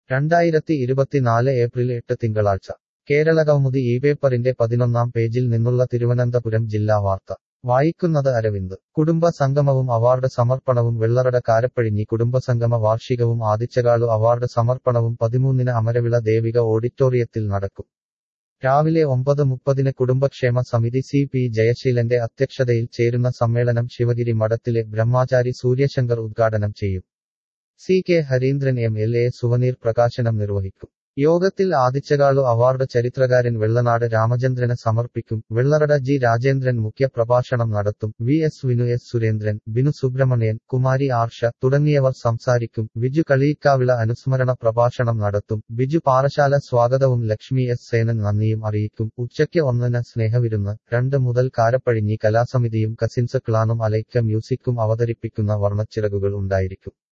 രണ്ടായിരത്തി ഇരുപത്തിനാല് ഏപ്രിൽ എട്ട് തിങ്കളാഴ്ച കേരളകൗമുദി ഈ പേപ്പറിന്റെ പതിനൊന്നാം പേജിൽ നിന്നുള്ള തിരുവനന്തപുരം ജില്ലാ വാർത്ത വായിക്കുന്നത് അരവിന്ദ് കുടുംബ സംഗമവും അവാർഡ് സമർപ്പണവും വെള്ളറട കാരപ്പഴിഞ്ഞി കുടുംബസംഗമ വാർഷികവും ആദിച്ചകാളു അവാർഡ് സമർപ്പണവും പതിമൂന്നിന് അമരവിള ദേവിക ഓഡിറ്റോറിയത്തിൽ നടക്കും രാവിലെ ഒമ്പത് മുപ്പതിന് കുടുംബക്ഷേമ സമിതി സി പി ജയശീലന്റെ അധ്യക്ഷതയിൽ ചേരുന്ന സമ്മേളനം ശിവഗിരി മഠത്തിലെ ബ്രഹ്മാചാരി സൂര്യശങ്കർ ഉദ്ഘാടനം ചെയ്യും C K Harindran M L A souvenir പ്രകാശനം നിർവഹിക്കും യോഗത്തിൽ ആദിച്ചകാളു അവാർഡ് ചരിത്രകാരൻ വെള്ളനാട് രാമചന്ദ്രന് സമർപ്പിക്കും വെള്ളറട ജി രാജേന്ദ്രൻ മുഖ്യ പ്രഭാഷണം നടത്തും V S Vinu S Surendran Binu Subramanian Kumari Arsha തുടങ്ങിയവർ സംസാരിക്കും ബിജു കളിയിക്കാവിള അനുസ്മരണ പ്രഭാഷണം നടത്തും ബിജു പാറശാല സ്വാഗതവും ലക്ഷ്മി എസ് സേനൻ നന്ദിയും അറിയിക്കും ഉച്ചയ്ക്ക് ഒന്നിന് സ്നേഹവിരുന്ന് രണ്ട് മുതൽ കാരപ്പഴിഞ്ഞി കലാസമിതിയും കസിൻസ് ക്ലാനും അലൈക്ക മ്യൂസിക്കും അവതരിപ്പിക്കുന്ന വർണ്ണച്ചിറകുകൾ ഉണ്ടായിരിക്കും